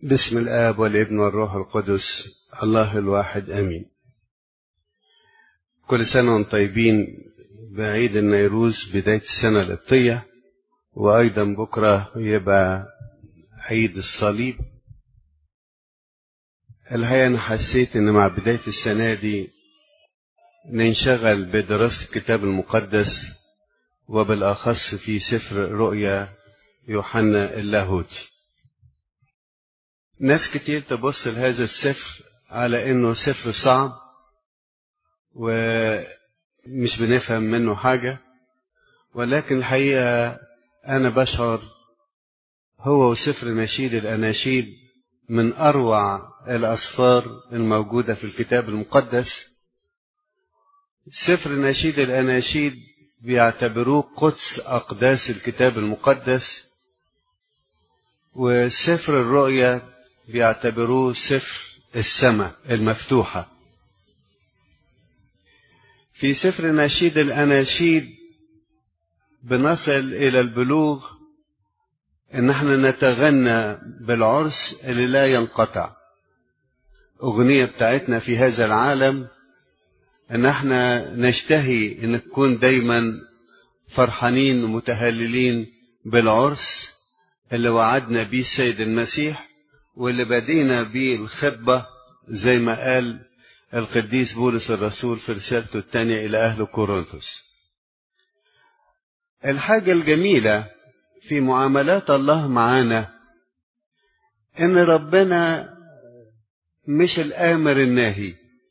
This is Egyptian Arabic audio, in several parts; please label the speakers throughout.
Speaker 1: بسم الآب والابن والروح القدس الله الواحد آمين كل سنة وانتم طيبين بعيد النيروز بداية السنة القبطية وأيضا بكرة يبقى عيد الصليب الحقيقة أنا حسيت إن مع بداية السنة دي ننشغل بدراسة الكتاب المقدس وبالأخص في سفر رؤيا يوحنا اللاهوتي ناس كتير تبص لهذا السفر على انه سفر صعب ومش بنفهم منه حاجة ولكن الحقيقة انا بشعر هو وسفر نشيد الاناشيد من اروع الاسفار الموجودة في الكتاب المقدس سفر نشيد الاناشيد بيعتبروه قدس اقداس الكتاب المقدس وسفر الرؤيا بيعتبروه سفر السماء المفتوحة في سفر نشيد الأناشيد بنصل إلى البلوغ إن احنا نتغنى بالعرس اللي لا ينقطع أغنية بتاعتنا في هذا العالم إن احنا نشتهي إن نكون دايما فرحانين ومتهللين بالعرس اللي وعدنا بيه السيد المسيح واللي بدينا بيه الخطبة زي ما قال القديس بولس الرسول في رسالته الثانية إلى أهل كورنثوس الحاجة الجميلة في معاملات الله معانا إن ربنا مش الآمر الناهي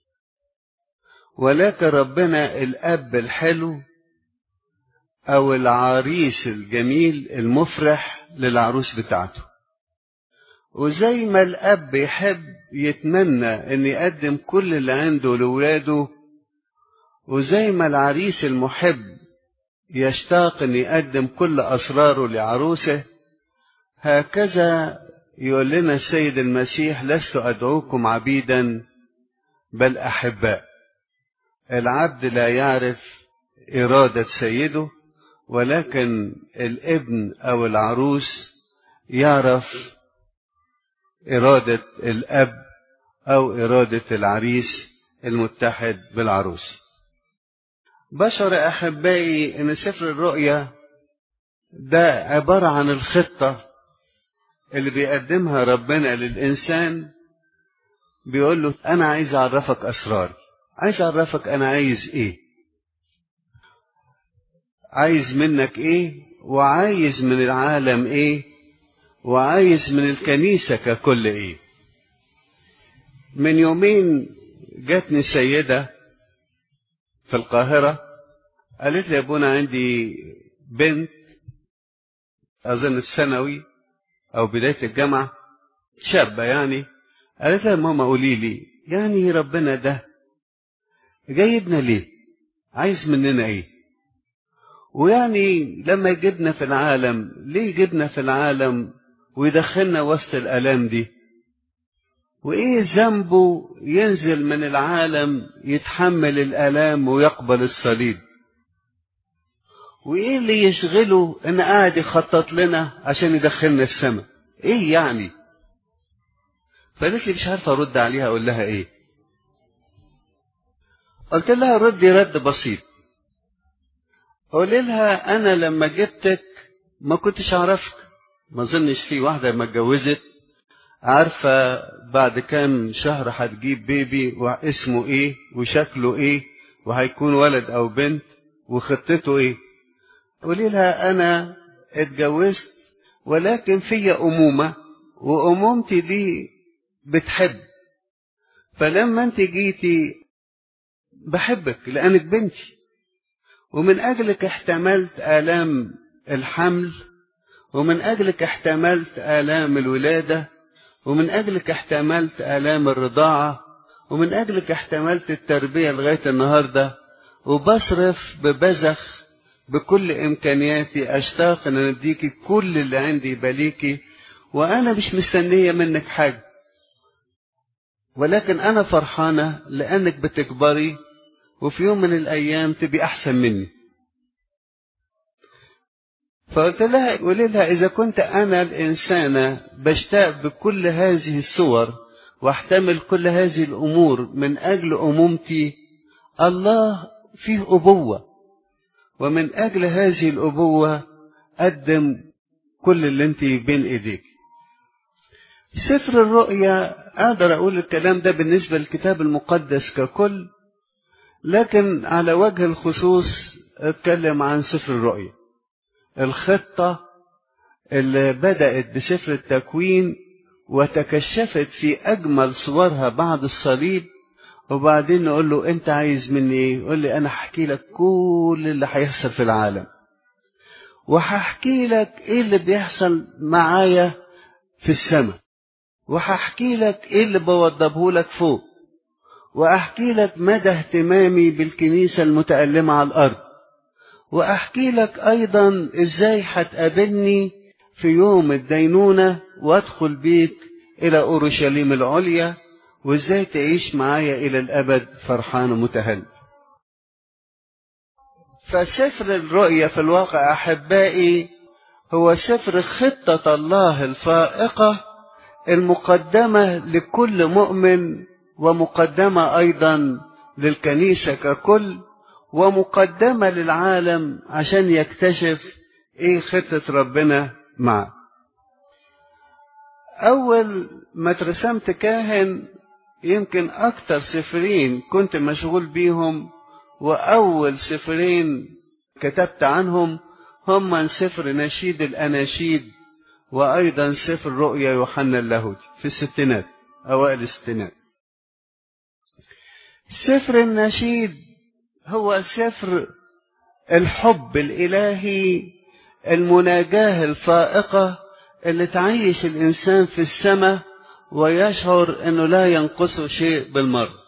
Speaker 1: ولكن ربنا الأب الحلو أو العريس الجميل المفرح للعروس بتاعته وزي ما الأب يحب يتمنى أن يقدم كل اللي عنده لولاده وزي ما العريس المحب يشتاق أن يقدم كل أسراره لعروسه هكذا يقول لنا السيد المسيح لست أدعوكم عبيدا بل أحباء العبد لا يعرف إرادة سيده ولكن الابن أو العروس يعرف إرادة الأب أو إرادة العريس المتحد بالعروس بشر أحبائي أن سفر الرؤيا ده عبارة عن الخطة اللي بيقدمها ربنا للإنسان بيقول له أنا عايز أعرفك أسرار عايز أعرفك أنا عايز إيه عايز منك إيه وعايز من العالم إيه وعايز من الكنيسة ككل ايه من يومين جاتني سيدة في القاهرة قالت لي يا ابونا عندي بنت أظن في ثانوي أو بداية الجامعة شابة يعني قالت لها يا ماما قولي لي يعني ربنا ده جايبنا ليه؟ عايز مننا ايه؟ ويعني لما يجيبنا في العالم ليه يجيبنا في العالم ويدخلنا وسط الآلام دي وإيه ذنبه ينزل من العالم يتحمل الآلام ويقبل الصليب وإيه اللي يشغله إن قاعد يخطط لنا عشان يدخلنا السماء إيه يعني فقالت لي مش عارفة أرد عليها أقول لها إيه قلت لها ردي رد بسيط قولي لها أنا لما جبتك ما كنتش أعرفك ما اظنش في واحده ما اتجوزت عارفه بعد كام شهر هتجيب بيبي واسمه ايه وشكله ايه وهيكون ولد او بنت وخطته ايه قولي لها انا اتجوزت ولكن فيا امومه وامومتي دي بتحب فلما انت جيتي بحبك لانك بنتي ومن اجلك احتملت الام الحمل ومن أجلك احتملت آلام الولادة ومن أجلك احتملت آلام الرضاعة ومن أجلك احتملت التربية لغاية النهاردة وبصرف ببذخ بكل إمكانياتي أشتاق أن أديكي كل اللي عندي يباليكي وأنا مش مستنية منك حاجة ولكن أنا فرحانة لأنك بتكبري وفي يوم من الأيام تبقي أحسن مني فقلت لها قولي لها إذا كنت أنا الإنسانة بشتاق بكل هذه الصور واحتمل كل هذه الأمور من أجل أمومتي الله فيه أبوة ومن أجل هذه الأبوة قدم كل اللي انت بين ايديك سفر الرؤيا اقدر اقول الكلام ده بالنسبه للكتاب المقدس ككل لكن على وجه الخصوص اتكلم عن سفر الرؤيا الخطه اللي بدات بسفر التكوين وتكشفت في اجمل صورها بعد الصليب وبعدين نقول له انت عايز مني ايه يقول لي انا هحكي لك كل اللي هيحصل في العالم وهحكي لك ايه اللي بيحصل معايا في السماء وهحكي لك ايه اللي بوضبه لك فوق واحكي لك مدى اهتمامي بالكنيسه المتألمه على الارض واحكي لك ايضا ازاي هتقابلني في يوم الدينونه وادخل بيك الى اورشليم العليا وازاي تعيش معايا الى الابد فرحان ومتهلل فسفر الرؤيا في الواقع احبائي هو سفر خطه الله الفائقه المقدمه لكل مؤمن ومقدمه ايضا للكنيسه ككل ومقدمه للعالم عشان يكتشف ايه خطه ربنا معه اول ما اترسمت كاهن يمكن اكتر سفرين كنت مشغول بيهم وأول سفرين كتبت عنهم هما سفر نشيد الأناشيد وأيضا سفر رؤيا يوحنا اللاهوتي في الستينات أوائل الستينات سفر النشيد هو سفر الحب الإلهي المناجاة الفائقة اللي تعيش الإنسان في السماء ويشعر أنه لا ينقصه شيء بالمرة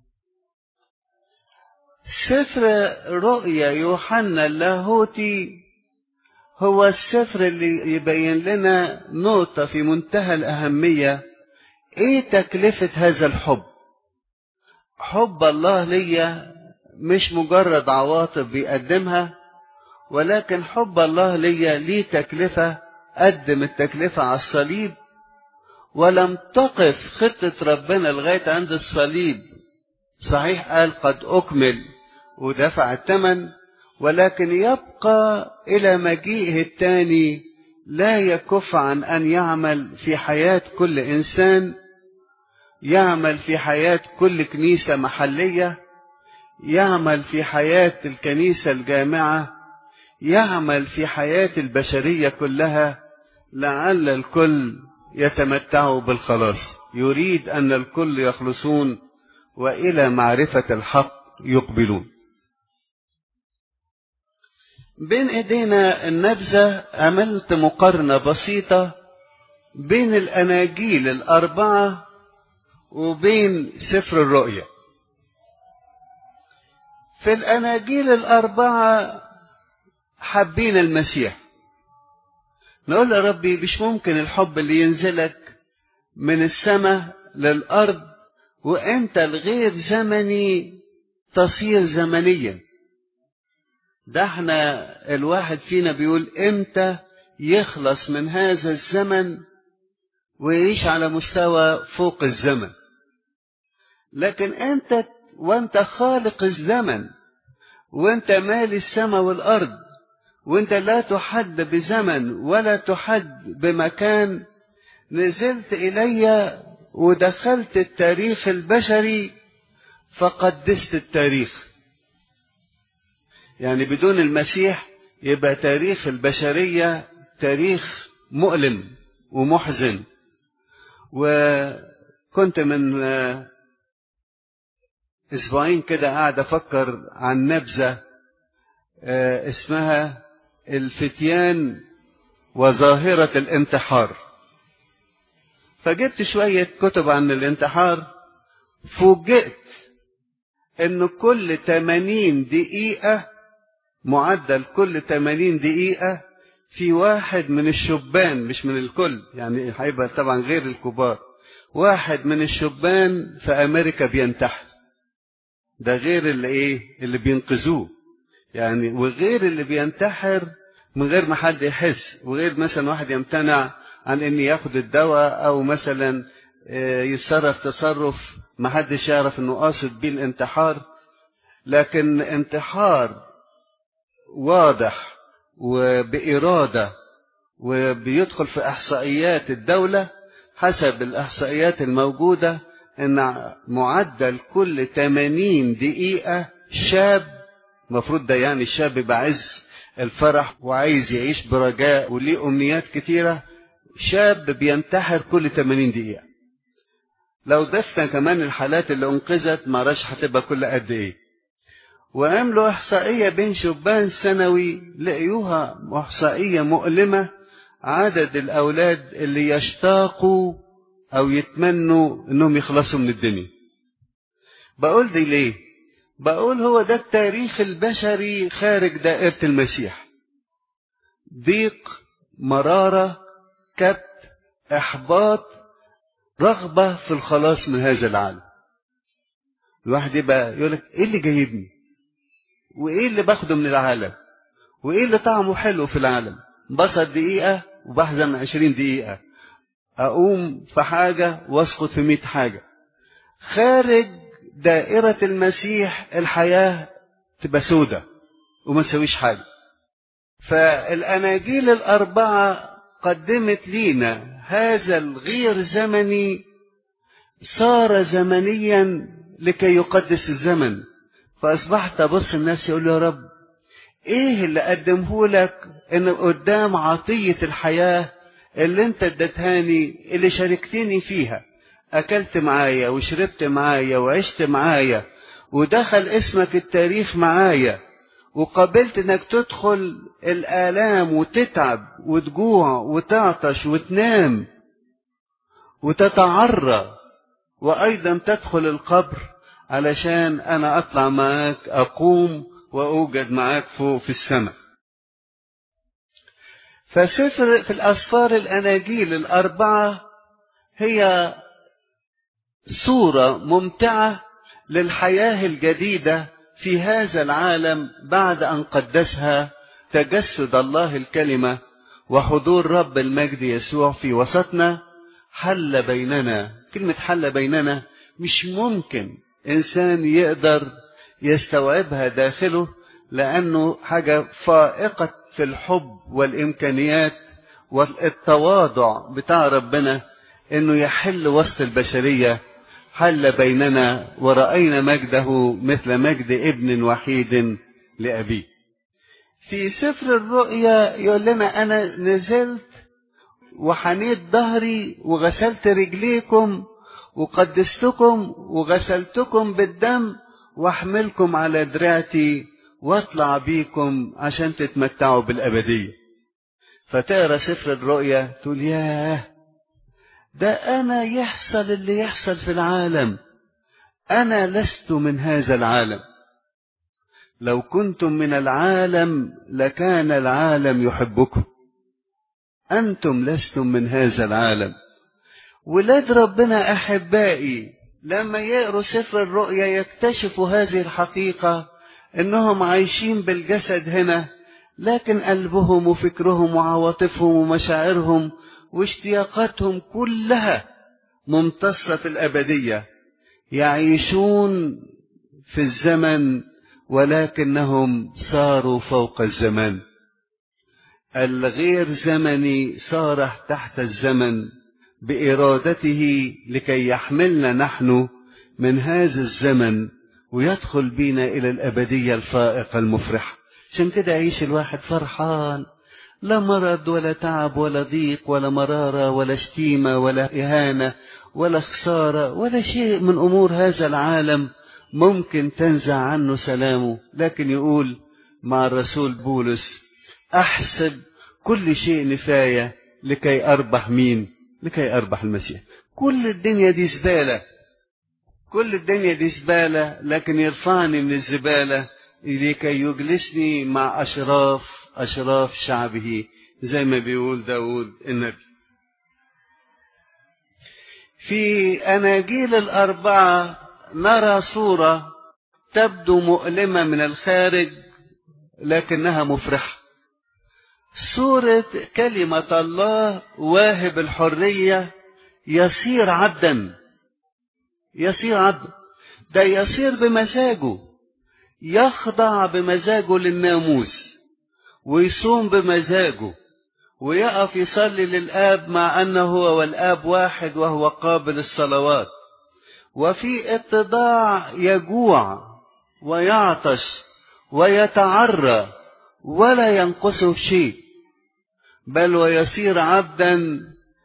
Speaker 1: سفر رؤيا يوحنا اللاهوتي هو السفر اللي يبين لنا نقطة في منتهى الأهمية إيه تكلفة هذا الحب حب الله ليا مش مجرد عواطف بيقدمها ولكن حب الله ليا ليه تكلفة قدم التكلفة على الصليب ولم تقف خطة ربنا لغاية عند الصليب صحيح قال قد أكمل ودفع الثمن ولكن يبقى إلى مجيئه الثاني لا يكف عن أن يعمل في حياة كل إنسان يعمل في حياة كل كنيسة محلية يعمل في حياة الكنيسة الجامعة يعمل في حياة البشرية كلها لعل الكل يتمتعوا بالخلاص يريد أن الكل يخلصون وإلى معرفة الحق يقبلون بين ايدينا النبذة عملت مقارنة بسيطة بين الأناجيل الأربعة وبين سفر الرؤيا في الأناجيل الأربعة حابين المسيح نقول يا ربي مش ممكن الحب اللي ينزلك من السماء للأرض وأنت الغير زمني تصير زمنيا ده احنا الواحد فينا بيقول امتى يخلص من هذا الزمن ويعيش على مستوى فوق الزمن لكن انت وانت خالق الزمن وانت مالي السماء والارض وانت لا تحد بزمن ولا تحد بمكان نزلت الي ودخلت التاريخ البشري فقدست التاريخ يعني بدون المسيح يبقى تاريخ البشرية تاريخ مؤلم ومحزن وكنت من اسبوعين كده قاعد افكر عن نبذة اسمها الفتيان وظاهرة الانتحار فجبت شوية كتب عن الانتحار فوجئت ان كل 80 دقيقة معدل كل 80 دقيقة في واحد من الشبان مش من الكل يعني هيبقى طبعا غير الكبار واحد من الشبان في امريكا بينتحر ده غير اللي ايه اللي بينقذوه يعني وغير اللي بينتحر من غير ما حد يحس وغير مثلا واحد يمتنع عن ان ياخد الدواء او مثلا يتصرف تصرف ما حدش يعرف انه قاصد بيه الانتحار لكن انتحار واضح وبإرادة وبيدخل في إحصائيات الدولة حسب الإحصائيات الموجودة إن معدل كل 80 دقيقة شاب المفروض ده يعني الشاب بعز الفرح وعايز يعيش برجاء وليه أمنيات كتيرة شاب بينتحر كل 80 دقيقة لو ضفنا كمان الحالات اللي انقذت معرفش هتبقى كل قد ايه وعملوا احصائيه بين شبان ثانوي لقيوها احصائيه مؤلمه عدد الاولاد اللي يشتاقوا او يتمنوا انهم يخلصوا من الدنيا بقول دي ليه بقول هو ده التاريخ البشري خارج دائره المسيح ضيق مراره كبت احباط رغبة في الخلاص من هذا العالم الواحد يبقى يقول لك ايه اللي جايبني وايه اللي باخده من العالم وايه اللي طعمه حلو في العالم بسط دقيقة وبحزن عشرين دقيقة اقوم في حاجة واسقط في مئة حاجة خارج دائرة المسيح الحياة تبقى سودة وما تسويش حاجة فالأناجيل الأربعة قدمت لينا هذا الغير زمني صار زمنيا لكي يقدس الزمن فأصبحت أبص لنفسي أقول يا رب إيه اللي قدمه لك إن قدام عطية الحياة اللي أنت اديتهاني اللي شاركتني فيها أكلت معايا وشربت معايا وعشت معايا ودخل اسمك التاريخ معايا وقبلت انك تدخل الآلام وتتعب وتجوع وتعطش وتنام وتتعرى وأيضا تدخل القبر علشان أنا أطلع معاك أقوم وأوجد معاك فوق في السماء فسفر في الأسفار الأناجيل الأربعة هي صورة ممتعة للحياة الجديدة في هذا العالم بعد أن قدسها تجسد الله الكلمة وحضور رب المجد يسوع في وسطنا حل بيننا كلمة حل بيننا مش ممكن إنسان يقدر يستوعبها داخله لأنه حاجة فائقة في الحب والإمكانيات والتواضع بتاع ربنا إنه يحل وسط البشرية حل بيننا ورأينا مجده مثل مجد ابن وحيد لأبيه في سفر الرؤيا يقول لنا أنا نزلت وحنيت ظهري وغسلت رجليكم وقدستكم وغسلتكم بالدم واحملكم على دراعتي واطلع بيكم عشان تتمتعوا بالأبدية فتقرا سفر الرؤيا تقول ياه ده أنا يحصل اللي يحصل في العالم أنا لست من هذا العالم لو كنتم من العالم لكان العالم يحبكم أنتم لستم من هذا العالم ولاد ربنا أحبائي لما يقروا سفر الرؤيا يكتشفوا هذه الحقيقة إنهم عايشين بالجسد هنا لكن قلبهم وفكرهم وعواطفهم ومشاعرهم واشتياقاتهم كلها ممتصة في الأبدية يعيشون في الزمن ولكنهم صاروا فوق الزمان الغير زمني صار تحت الزمن بإرادته لكي يحملنا نحن من هذا الزمن ويدخل بنا إلى الأبدية الفائقة المفرحة عشان كده يعيش الواحد فرحان لا مرض ولا تعب ولا ضيق ولا مرارة ولا شتيمة ولا إهانة ولا خسارة ولا شيء من أمور هذا العالم ممكن تنزع عنه سلامه لكن يقول مع الرسول بولس أحسب كل شيء نفاية لكي أربح مين لكي أربح المسيح كل الدنيا دي زبالة كل الدنيا دي زبالة لكن يرفعني من الزبالة لكي يجلسني مع أشراف أشراف شعبه زي ما بيقول داود النبي في أناجيل الأربعة نرى صورة تبدو مؤلمة من الخارج لكنها مفرحة صورة كلمة الله واهب الحرية يصير عبدا يصير عبدا ده يصير بمزاجه يخضع بمزاجه للناموس ويصوم بمزاجه ويقف يصلي للآب مع أنه هو والآب واحد وهو قابل الصلوات وفي اتضاع يجوع ويعطش ويتعرى ولا ينقصه شيء بل ويصير عبدا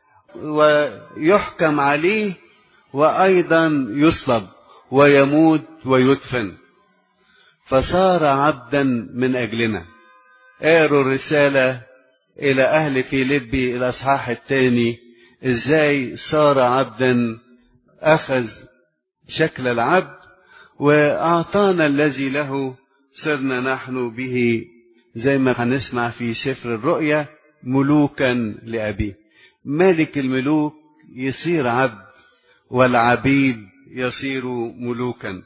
Speaker 1: ويحكم عليه وأيضا يصلب ويموت ويدفن فصار عبدا من أجلنا قالوا الرسالة إلى أهل فيلبي الأصحاح الثاني إزاي صار عبدا أخذ شكل العبد وأعطانا الذي له صرنا نحن به زي ما هنسمع في سفر الرؤيا ملوكا لأبيه ملك الملوك يصير عبد والعبيد يصيروا ملوكا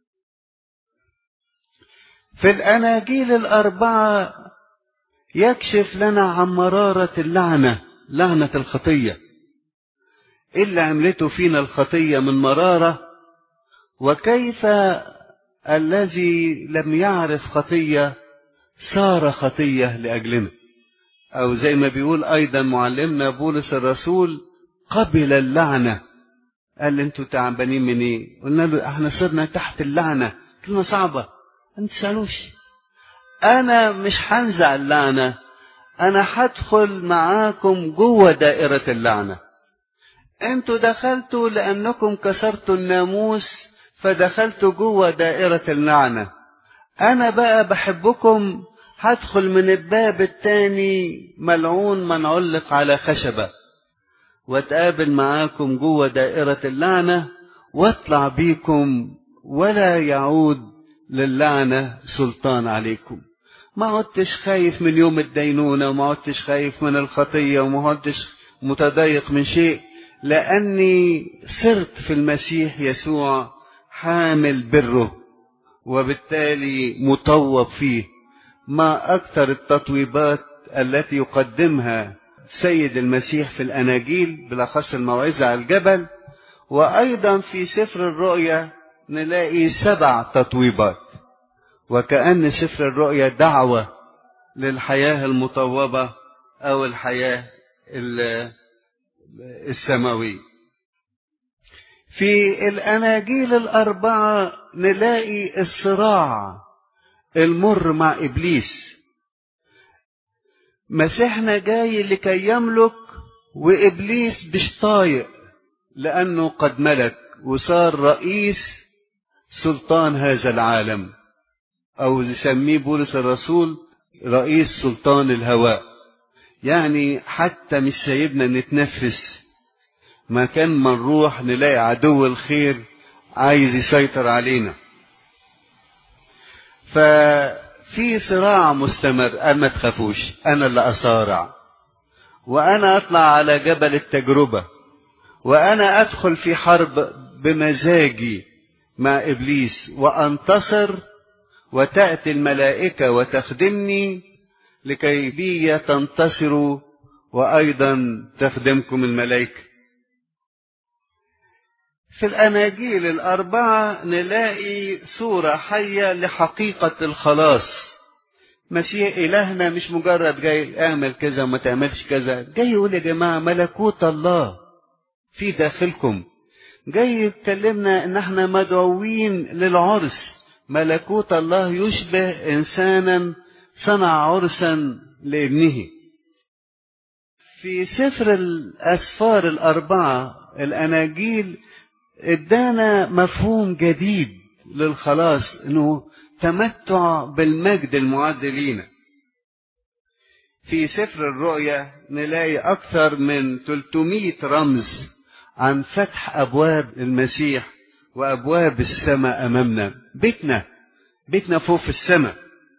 Speaker 1: في الأناجيل الأربعة يكشف لنا عن مرارة اللعنة لعنة الخطية إيه اللي عملته فينا الخطية من مرارة وكيف الذي لم يعرف خطية صار خطية لأجلنا أو زي ما بيقول أيضا معلمنا بولس الرسول قبل اللعنة قال لي انتوا تعبانين من ايه قلنا له احنا صرنا تحت اللعنة كلمة صعبة انت تسألوش انا مش هنزع اللعنة انا هدخل معاكم جوه دائرة اللعنة انتوا دخلتوا لانكم كسرتوا الناموس فدخلتوا جوه دائرة اللعنة انا بقى بحبكم هدخل من الباب التاني ملعون من علق على خشبة واتقابل معاكم جوه دائرة اللعنة واطلع بيكم ولا يعود للعنة سلطان عليكم ما عدتش خايف من يوم الدينونة وما عدتش خايف من الخطية وما عدتش متضايق من شيء لأني صرت في المسيح يسوع حامل بره وبالتالي مطوب فيه ما أكثر التطويبات التي يقدمها سيد المسيح في الأناجيل بالأخص الموعظة على الجبل وأيضا في سفر الرؤيا نلاقي سبع تطويبات وكأن سفر الرؤيا دعوة للحياة المطوبة أو الحياة السماوية في الأناجيل الأربعة نلاقي الصراع المر مع إبليس مسيحنا جاي لكي يملك وإبليس مش طايق لأنه قد ملك وصار رئيس سلطان هذا العالم أو يسميه بولس الرسول رئيس سلطان الهواء يعني حتى مش سايبنا نتنفس مكان ما نروح نلاقي عدو الخير عايز يسيطر علينا ففي صراع مستمر أنا ما تخافوش أنا اللي أصارع وأنا أطلع على جبل التجربة وأنا أدخل في حرب بمزاجي مع إبليس وأنتصر وتأتي الملائكة وتخدمني لكي بي تنتصروا وأيضا تخدمكم الملائكة في الأناجيل الأربعة نلاقي صورة حية لحقيقة الخلاص مسيح إلهنا مش مجرد جاي اعمل كذا وما تعملش كذا جاي يقول يا جماعة ملكوت الله في داخلكم جاي يتكلمنا ان احنا مدعوين للعرس ملكوت الله يشبه انسانا صنع عرسا لابنه في سفر الاسفار الاربعه الاناجيل ادانا مفهوم جديد للخلاص انه تمتع بالمجد المعد لينا في سفر الرؤيا نلاقي اكثر من 300 رمز عن فتح ابواب المسيح وابواب السماء امامنا بيتنا بيتنا فوق في السماء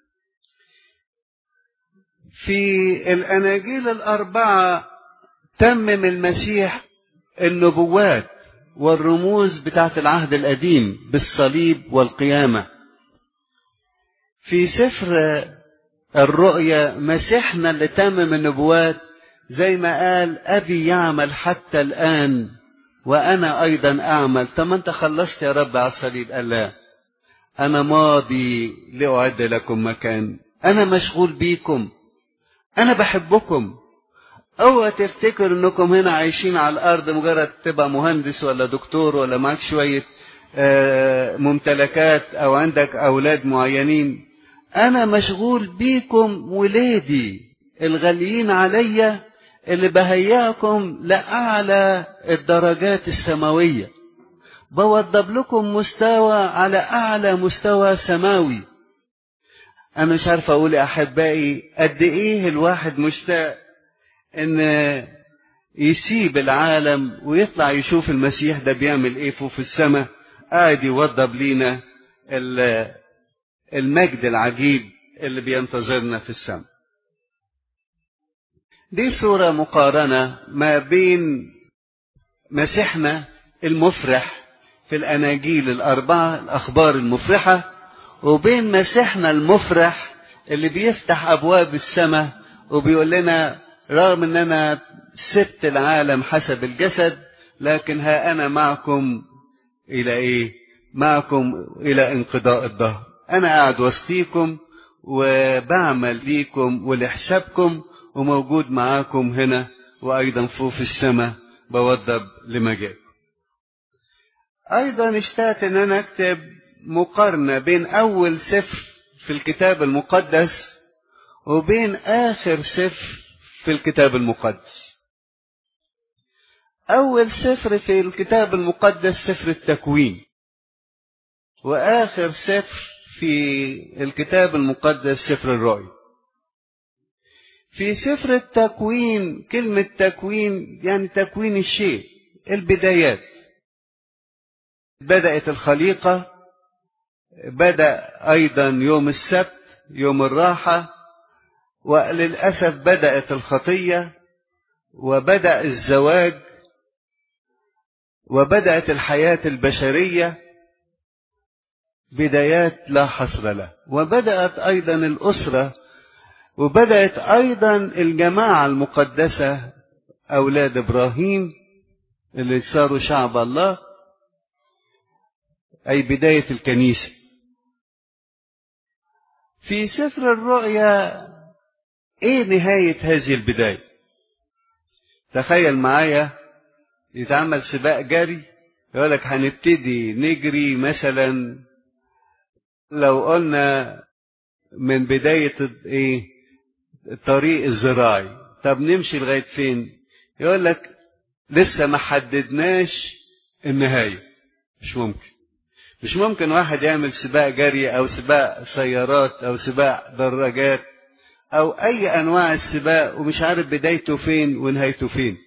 Speaker 1: في الاناجيل الاربعه تمم المسيح النبوات والرموز بتاعت العهد القديم بالصليب والقيامه في سفر الرؤية مسيحنا اللي تمم النبوات زي ما قال أبي يعمل حتى الآن وأنا أيضا أعمل طب أنت خلصت يا رب على الصليب قال لا أنا ماضي لأعد لكم مكان أنا مشغول بيكم أنا بحبكم اوعى تفتكر انكم هنا عايشين على الارض مجرد تبقى مهندس ولا دكتور ولا معاك شويه ممتلكات او عندك اولاد معينين انا مشغول بيكم ولادي الغاليين عليا اللي بهيئكم لاعلى الدرجات السماويه بوضب لكم مستوى على اعلى مستوى سماوي انا مش عارف اقول يا احبائي قد ايه الواحد مشتاق ان يسيب العالم ويطلع يشوف المسيح ده بيعمل ايه فوق في السماء قاعد يوضب لينا المجد العجيب اللي بينتظرنا في السماء دي صورة مقارنة ما بين مسيحنا المفرح في الأناجيل الأربعة الأخبار المفرحة وبين مسيحنا المفرح اللي بيفتح أبواب السماء وبيقول لنا رغم ان انا سبت العالم حسب الجسد لكن ها انا معكم الى ايه معكم الى انقضاء الظهر انا قاعد وسطيكم وبعمل ليكم ولحسابكم وموجود معاكم هنا وايضا فوق في السماء بوضب لمجال ايضا اشتهت ان انا اكتب مقارنه بين اول سفر في الكتاب المقدس وبين اخر سفر في الكتاب المقدس أول سفر في الكتاب المقدس سفر التكوين وآخر سفر في الكتاب المقدس سفر الرؤيا في سفر التكوين كلمة تكوين يعني تكوين الشيء البدايات بدأت الخليقة بدأ أيضا يوم السبت يوم الراحة وللأسف بدأت الخطية وبدأ الزواج وبدأت الحياة البشرية بدايات لا حصر له وبدأت أيضا الأسرة وبدأت أيضا الجماعة المقدسة أولاد إبراهيم اللي صاروا شعب الله أي بداية الكنيسة في سفر الرؤيا ايه نهاية هذه البداية تخيل معايا يتعمل سباق جري يقول لك هنبتدي نجري مثلا لو قلنا من بداية ايه الطريق الزراعي طب نمشي لغاية فين يقول لك لسه ما حددناش النهاية مش ممكن مش ممكن واحد يعمل سباق جري او سباق سيارات او سباق دراجات او اي انواع السباق ومش عارف بدايته فين ونهايته فين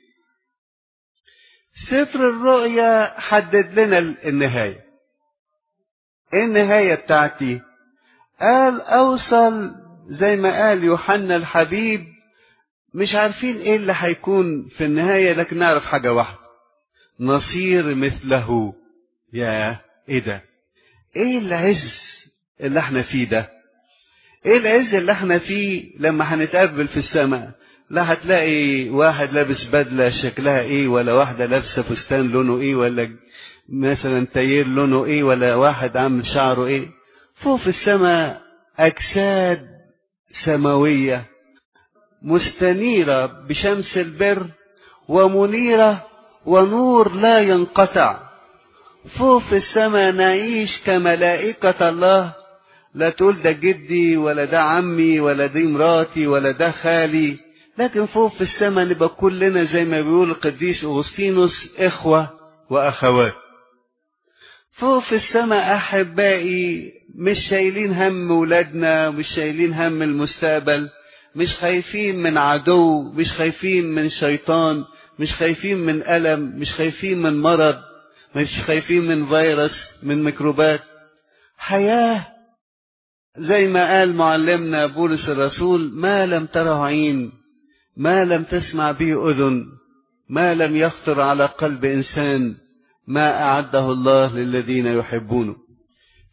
Speaker 1: سفر الرؤيا حدد لنا النهاية ايه النهاية بتاعتي قال اوصل زي ما قال يوحنا الحبيب مش عارفين ايه اللي هيكون في النهاية لكن نعرف حاجة واحدة نصير مثله يا ايه ده ايه العز اللي احنا فيه ده ايه العز اللي احنا فيه لما هنتقابل في السماء لا هتلاقي واحد لابس بدله شكلها ايه ولا واحده لابسه فستان لونه ايه ولا مثلا تاير لونه ايه ولا واحد عامل شعره ايه فوق في السماء اجساد سماويه مستنيره بشمس البر ومنيره ونور لا ينقطع فوق في السماء نعيش كملائكه الله لا تقول ده جدي ولا ده عمي ولا دي مراتي ولا ده خالي لكن فوق في السماء نبقى كلنا زي ما بيقول القديس أغسطينوس إخوة وأخوات فوق في السماء أحبائي مش شايلين هم ولادنا مش شايلين هم المستقبل مش خايفين من عدو مش خايفين من شيطان مش خايفين من ألم مش خايفين من مرض مش خايفين من فيروس من ميكروبات حياه زي ما قال معلمنا بولس الرسول ما لم تره عين ما لم تسمع به اذن ما لم يخطر على قلب انسان ما اعده الله للذين يحبونه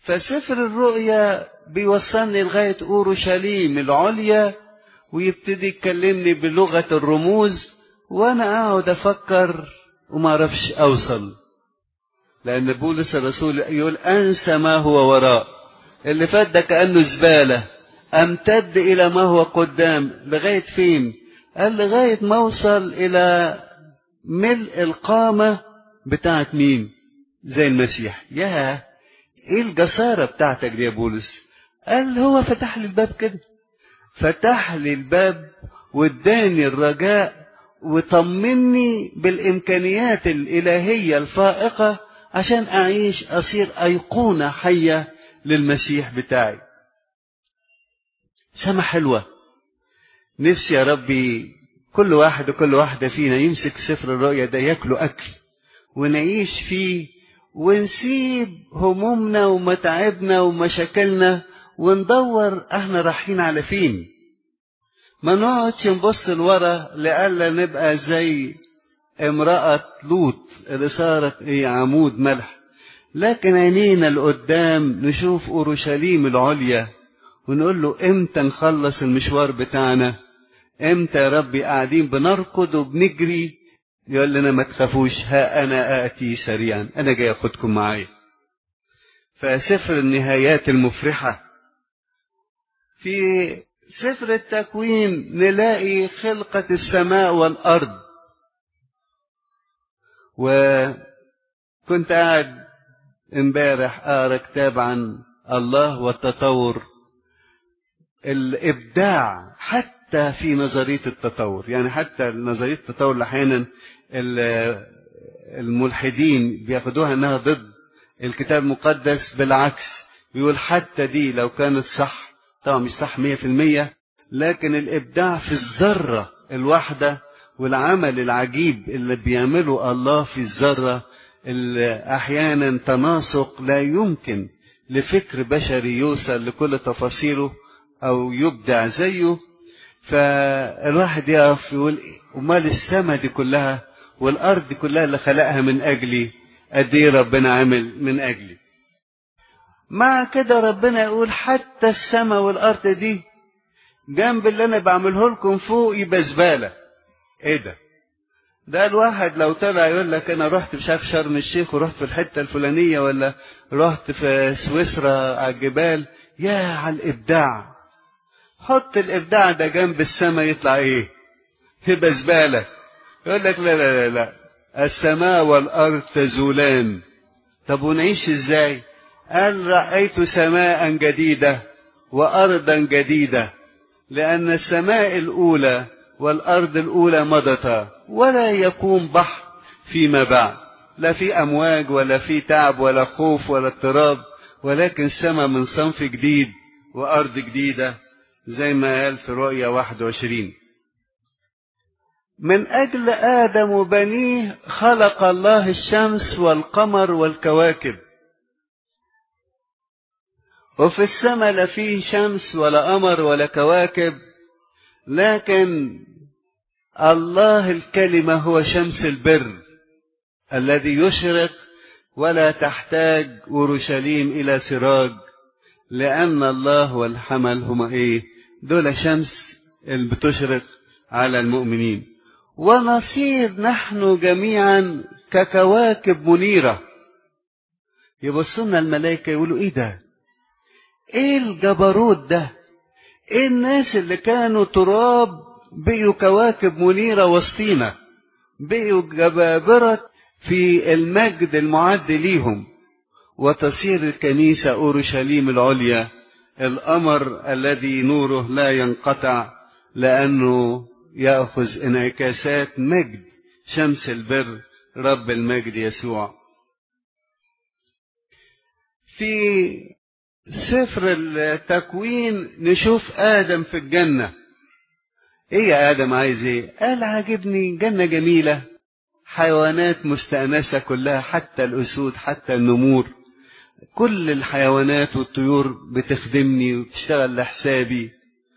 Speaker 1: فسفر الرؤيا بيوصلني لغاية أورشليم العليا ويبتدي يكلمني بلغة الرموز وأنا أقعد أفكر وما أعرفش أوصل لأن بولس الرسول يقول أنسى ما هو وراء اللي فات ده كأنه زبالة أمتد إلى ما هو قدام لغاية فين قال لغاية ما أوصل إلى ملء القامة بتاعت مين زي المسيح يا ايه الجسارة بتاعتك دي يا بولس قال هو فتح لي الباب كده فتح لي الباب واداني الرجاء وطمني بالإمكانيات الإلهية الفائقة عشان أعيش أصير أيقونة حية للمسيح بتاعي سما حلوة نفسي يا ربي كل واحد وكل واحدة فينا يمسك سفر الرؤيا ده ياكله أكل ونعيش فيه ونسيب همومنا ومتاعبنا ومشاكلنا وندور احنا رايحين على فين ما نقعدش نبص لورا لألا نبقى زي امرأة لوط اللي صارت ايه عمود ملح لكن عينينا لقدام نشوف أورشليم العليا ونقول له امتى نخلص المشوار بتاعنا امتى يا ربي قاعدين بنركض وبنجري يقول لنا ما تخافوش ها انا اتي سريعا انا جاي اخدكم معايا فسفر النهايات المفرحه في سفر التكوين نلاقي خلقه السماء والارض وكنت قاعد امبارح اقرا كتاب عن الله والتطور الابداع حتى في نظريه التطور يعني حتى نظريه التطور احيانا الملحدين بياخدوها انها ضد الكتاب المقدس بالعكس بيقول حتى دي لو كانت صح طبعا مش صح مية في المية لكن الإبداع في الذرة الواحدة والعمل العجيب اللي بيعمله الله في الذرة اللي أحيانا تناسق لا يمكن لفكر بشري يوصل لكل تفاصيله أو يبدع زيه فالواحد يقف يقول امال السما دي كلها والارض كلها اللي خلقها من اجلي قد ايه ربنا عمل من اجلي مع كده ربنا يقول حتى السما والارض دي جنب اللي انا بعمله لكم فوق يبقى زباله ايه ده ده الواحد لو طلع يقول لك انا رحت مش عارف شرم الشيخ ورحت في الحته الفلانيه ولا رحت في سويسرا على الجبال يا على الابداع حط الابداع ده جنب السماء يطلع ايه يبقى زباله يقول لك لا لا لا لا السماء والارض تزولان طب ونعيش ازاي قال رايت سماء جديده وارضا جديده لان السماء الاولى والارض الاولى مضتا ولا يكون بحر فيما بعد لا في امواج ولا في تعب ولا خوف ولا اضطراب ولكن سماء من صنف جديد وارض جديده زي ما قال في رؤيا 21 من أجل آدم وبنيه خلق الله الشمس والقمر والكواكب وفي السماء لا فيه شمس ولا قمر ولا كواكب لكن الله الكلمة هو شمس البر الذي يشرق ولا تحتاج أورشليم إلى سراج لأن الله والحمل هما إيه دول شمس اللي بتشرق على المؤمنين ونصير نحن جميعا ككواكب منيرة يبصونا الملائكة يقولوا ايه ده ايه الجبروت ده ايه الناس اللي كانوا تراب بقيوا كواكب منيرة وسطينا بقيوا جبابرة في المجد المعد ليهم وتصير الكنيسة أورشليم العليا القمر الذي نوره لا ينقطع لأنه يأخذ انعكاسات مجد شمس البر رب المجد يسوع في سفر التكوين نشوف آدم في الجنة ايه يا آدم عايز ايه قال عاجبني جنة جميلة حيوانات مستأنسة كلها حتى الأسود حتى النمور كل الحيوانات والطيور بتخدمني وتشتغل لحسابي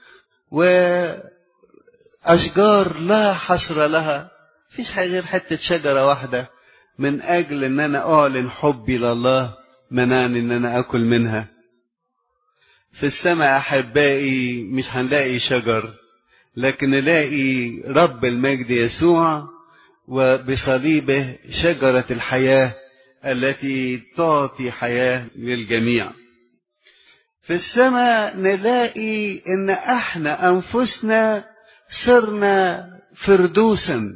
Speaker 1: وأشجار لا حصر لها فيش حاجة غير حتة شجرة واحدة من أجل إن أنا أعلن حبي لله منعني ان انا اكل منها في السماء احبائي مش هنلاقي شجر لكن نلاقي رب المجد يسوع وبصليبه شجره الحياه التي تعطي حياه للجميع في السماء نلاقي ان احنا انفسنا صرنا فردوسا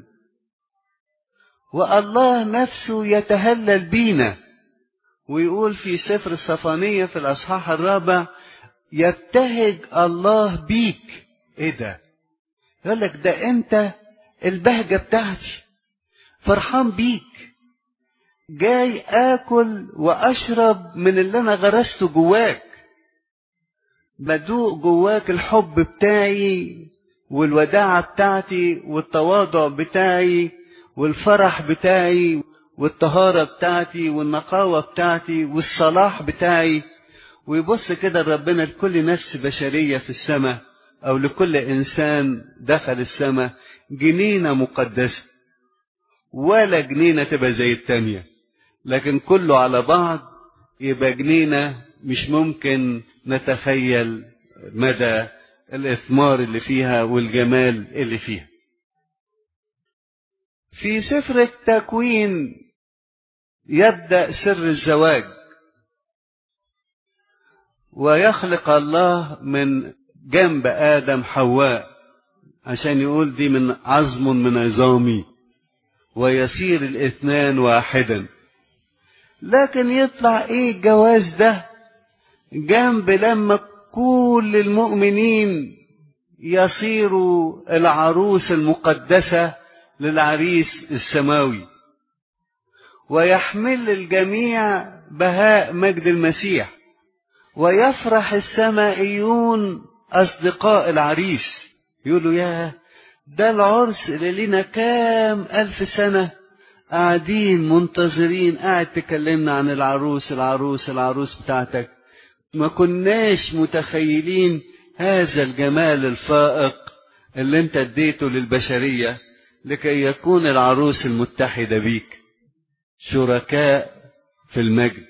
Speaker 1: والله نفسه يتهلل بينا ويقول في سفر الصفانية في الأصحاح الرابع يبتهج الله بيك ايه ده يقول لك ده انت البهجة بتاعتي فرحان بيك جاي اكل واشرب من اللي انا غرسته جواك بدوق جواك الحب بتاعي والوداعة بتاعتي والتواضع بتاعي والفرح بتاعي والطهارة بتاعتي والنقاوة بتاعتي والصلاح بتاعي ويبص كده ربنا لكل نفس بشرية في السماء أو لكل إنسان دخل السماء جنينة مقدسة ولا جنينة تبقى زي التانية لكن كله على بعض يبقى جنينة مش ممكن نتخيل مدى الإثمار اللي فيها والجمال اللي فيها في سفر التكوين يبدأ سر الزواج ويخلق الله من جنب آدم حواء عشان يقول دي من عظم من عظامي ويصير الاثنان واحدا لكن يطلع ايه الجواز ده جنب لما كل المؤمنين يصيروا العروس المقدسة للعريس السماوي ويحمل الجميع بهاء مجد المسيح ويفرح السمائيون أصدقاء العريس يقولوا يا ده العرس اللي لنا كام ألف سنة قاعدين منتظرين قاعد تكلمنا عن العروس العروس العروس بتاعتك ما كناش متخيلين هذا الجمال الفائق اللي انت اديته للبشرية لكي يكون العروس المتحدة بيك شركاء في المجد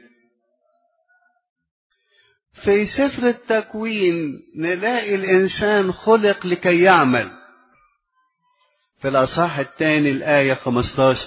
Speaker 1: في سفر التكوين نلاقي الإنسان خلق لكي يعمل في الأصحاح الثاني الآية 15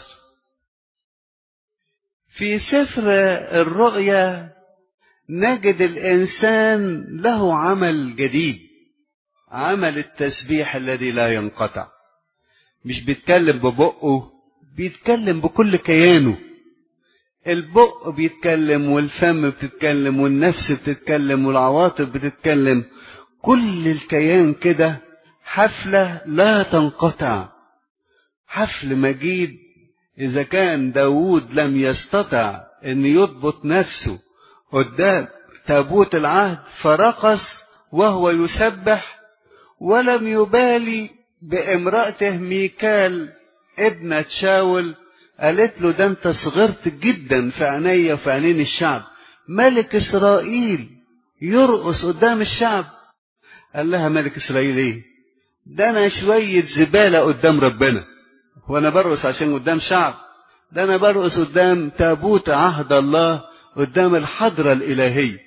Speaker 1: في سفر الرؤيا نجد الإنسان له عمل جديد عمل التسبيح الذي لا ينقطع مش بيتكلم ببقه بيتكلم بكل كيانه البق بيتكلم والفم بتتكلم والنفس بتتكلم والعواطف بتتكلم كل الكيان كده حفلة لا تنقطع حفل مجيد إذا كان داود لم يستطع أن يضبط نفسه قدام تابوت العهد فرقص وهو يسبح ولم يبالي بامرأته ميكال ابنة شاول قالت له ده انت صغرت جدا في عينيا وفي عينين الشعب ملك اسرائيل يرقص قدام الشعب قال لها ملك اسرائيل ايه ده انا شوية زبالة قدام ربنا وانا برقص عشان قدام شعب ده انا برقص قدام تابوت عهد الله قدام الحضرة الإلهية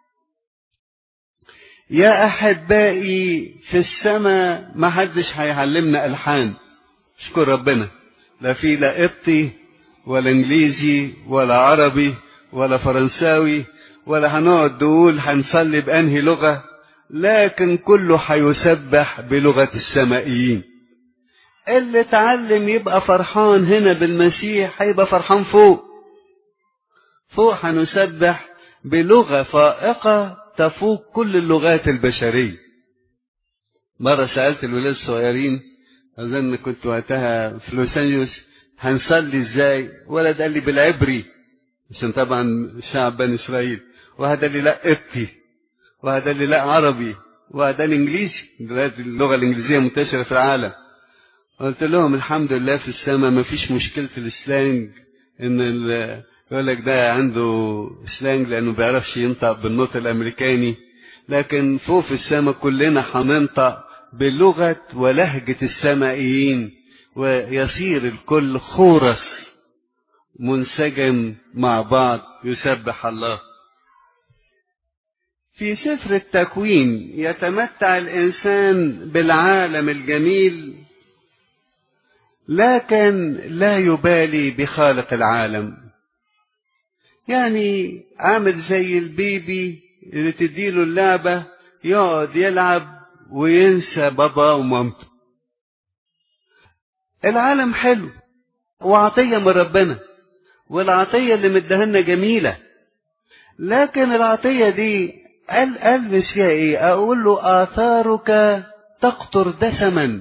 Speaker 1: يا أحبائي في السماء ما حدش هيعلمنا ألحان اشكر ربنا لا في لا قبطي ولا انجليزي ولا عربي ولا فرنساوي ولا هنقعد نقول هنصلي بأنهي لغة لكن كله هيسبح بلغة السمائيين اللي اتعلم يبقى فرحان هنا بالمسيح هيبقى فرحان فوق فوق هنسبح بلغة فائقة تفوق كل اللغات البشرية مرة سألت الولاد الصغيرين أظن كنت وقتها في لوس أنجلوس هنصلي ازاي ولد قال لي بالعبري عشان طبعا شعب بني إسرائيل واحد قال لي لا قبطي واحد قال لي لا عربي واحد قال لي إنجليزي دلوقتي اللغة الإنجليزية منتشرة في العالم قلت لهم الحمد لله في السماء ما فيش مشكلة السلانج إن يقول لك ده عنده سلانج لانه ما بيعرفش ينطق بالنطق الامريكاني لكن فوق في السماء كلنا هننطق بلغه ولهجه السمائيين ويصير الكل خورس منسجم مع بعض يسبح الله في سفر التكوين يتمتع الإنسان بالعالم الجميل لكن لا يبالي بخالق العالم يعني عامل زي البيبي اللي تديله اللعبة يقعد يلعب وينسى بابا ومامته العالم حلو وعطية من ربنا والعطية اللي مدهنا جميلة لكن العطية دي قال ألبس فيها إيه أقول له آثارك تقطر دسما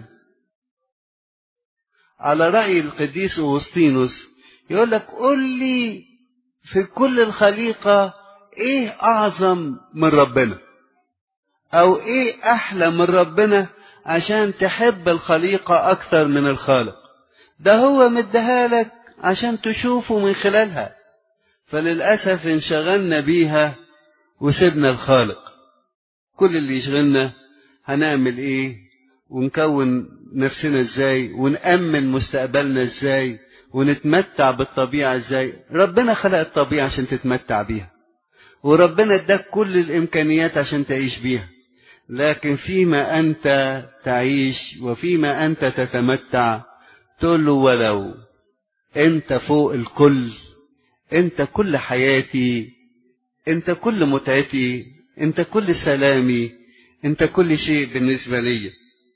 Speaker 1: على رأي القديس أوسطينوس يقول لك قل لي في كل الخليقة إيه أعظم من ربنا أو إيه أحلى من ربنا عشان تحب الخليقة أكثر من الخالق ده هو مديها لك عشان تشوفه من خلالها فللأسف انشغلنا بيها وسيبنا الخالق كل اللي يشغلنا هنعمل ايه ونكون نفسنا ازاي ونأمن مستقبلنا ازاي ونتمتع بالطبيعة ازاي ربنا خلق الطبيعة عشان تتمتع بيها وربنا اداك كل الامكانيات عشان تعيش بيها لكن فيما انت تعيش وفيما انت تتمتع تقول له ولو انت فوق الكل انت كل حياتي انت كل متعتي انت كل سلامي انت كل شيء بالنسبة لي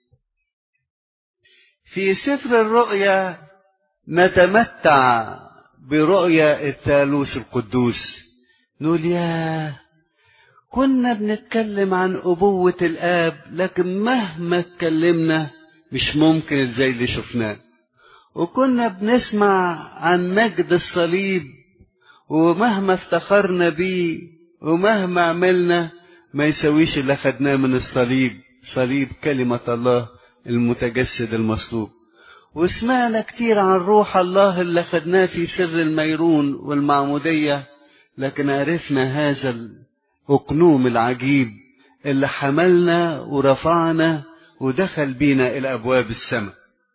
Speaker 1: في سفر الرؤيا نتمتع برؤيا الثالوث القدوس نقول يا كنا بنتكلم عن أبوة الآب لكن مهما اتكلمنا مش ممكن زي اللي شفناه وكنا بنسمع عن مجد الصليب ومهما افتخرنا بيه ومهما عملنا ما يسويش اللي خدناه من الصليب صليب كلمة الله المتجسد المصلوب وسمعنا كتير عن روح الله اللي خدناه في سر الميرون والمعمودية لكن عرفنا هذا الأقنوم العجيب اللي حملنا ورفعنا ودخل بينا إلى أبواب السماء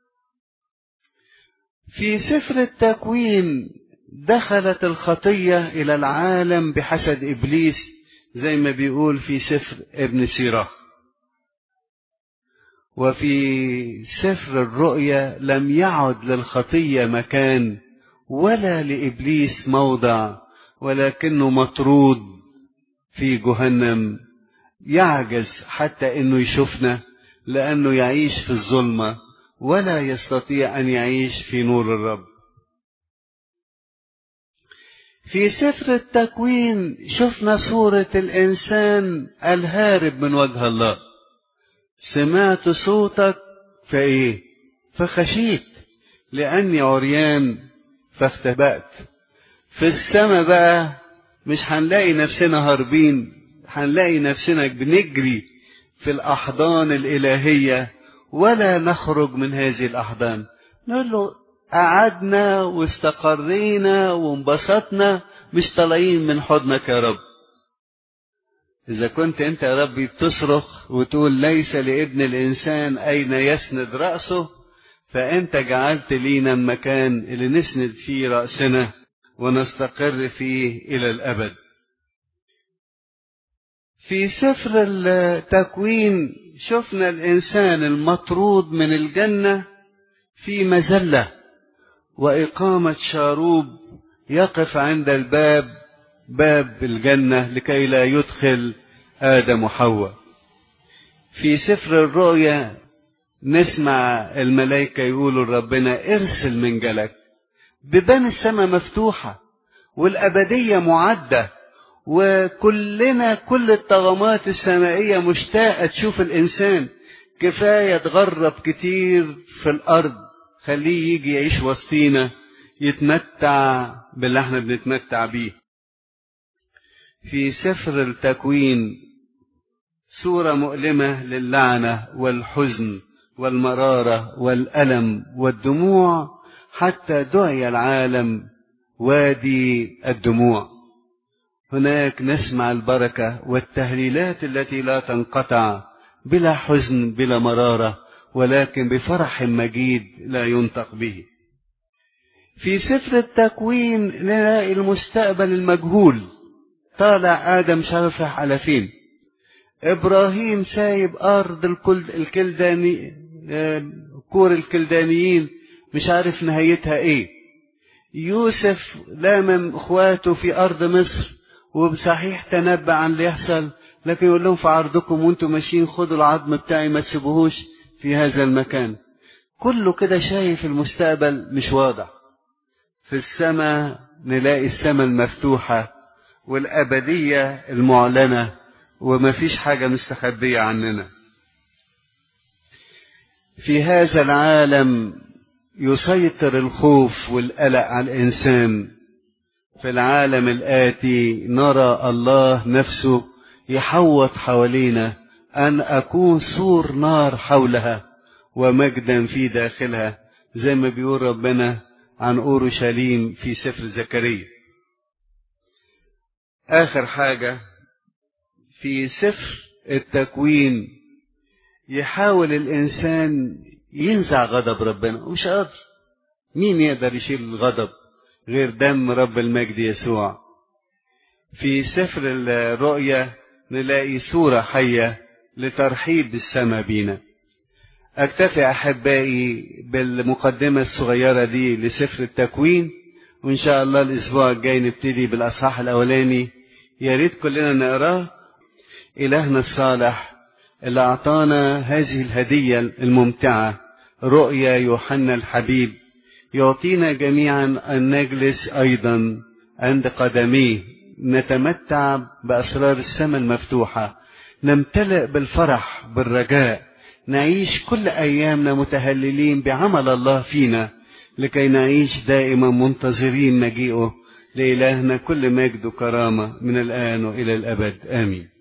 Speaker 1: في سفر التكوين دخلت الخطية إلى العالم بحسد إبليس زي ما بيقول في سفر ابن سيرة وفي سفر الرؤيا لم يعد للخطية مكان ولا لإبليس موضع ولكنه مطرود في جهنم يعجز حتى انه يشوفنا لانه يعيش في الظلمه ولا يستطيع ان يعيش في نور الرب في سفر التكوين شفنا صورة الإنسان الهارب من وجه الله سمعت صوتك فإيه فخشيت لأني عريان فاختبأت في السماء بقى مش هنلاقي نفسنا هاربين هنلاقي نفسنا بنجري في الأحضان الإلهية ولا نخرج من هذه الأحضان نقول له قعدنا واستقرينا وانبسطنا مش طالعين من حضنك يا رب إذا كنت أنت يا ربي بتصرخ وتقول ليس لابن الإنسان أين يسند رأسه فأنت جعلت لينا المكان اللي نسند فيه رأسنا ونستقر فيه إلى الأبد في سفر التكوين شفنا الإنسان المطرود من الجنة في مزلة وإقامة شاروب يقف عند الباب باب الجنة لكي لا يدخل آدم وحواء في سفر الرؤيا نسمع الملائكة يقولوا لربنا ارسل منجلك بيبان السماء مفتوحة والأبدية معدة وكلنا كل الطغمات السمائية مشتاقة تشوف الإنسان كفاية تغرب كتير في الأرض خليه يجي يعيش وسطينا يتمتع باللي احنا بنتمتع بيه في سفر التكوين صورة مؤلمة للعنة والحزن والمرارة والألم والدموع حتى دعي العالم وادي الدموع هناك نسمع البركة والتهليلات التي لا تنقطع بلا حزن بلا مرارة ولكن بفرح مجيد لا ينطق به في سفر التكوين نلاقي المستقبل المجهول طالع آدم مش عارف راح على فين إبراهيم سايب أرض الكل الكلداني كور الكلدانيين مش عارف نهايتها إيه يوسف لامم إخواته في أرض مصر وبصحيح تنبأ عن اللي يحصل لكن يقول لهم في عرضكم وانتم ماشيين خدوا العظم بتاعي ما تسيبوهوش في هذا المكان كله كده شايف المستقبل مش واضح في السماء نلاقي السماء المفتوحة والأبدية المعلنة وما فيش حاجة مستخبية عننا في هذا العالم يسيطر الخوف والقلق على الإنسان في العالم الآتي نرى الله نفسه يحوط حوالينا أن أكون سور نار حولها ومجدا في داخلها زي ما بيقول ربنا عن أورشليم في سفر زكريا آخر حاجة في سفر التكوين يحاول الإنسان ينزع غضب ربنا ومش قادر مين يقدر يشيل الغضب غير دم رب المجد يسوع في سفر الرؤيا نلاقي صورة حية لترحيب السماء بينا أكتفي أحبائي بالمقدمة الصغيرة دي لسفر التكوين وإن شاء الله الأسبوع الجاي نبتدي بالأصحاح الأولاني يا ريت كلنا نقراه إلهنا الصالح اللي أعطانا هذه الهدية الممتعة رؤيا يوحنا الحبيب يعطينا جميعا أن نجلس أيضا عند قدميه نتمتع بأسرار السماء المفتوحة نمتلئ بالفرح بالرجاء نعيش كل أيامنا متهللين بعمل الله فينا لكي نعيش دائما منتظرين مجيئه لإلهنا كل مجد وكرامة من الآن وإلى الأبد آمين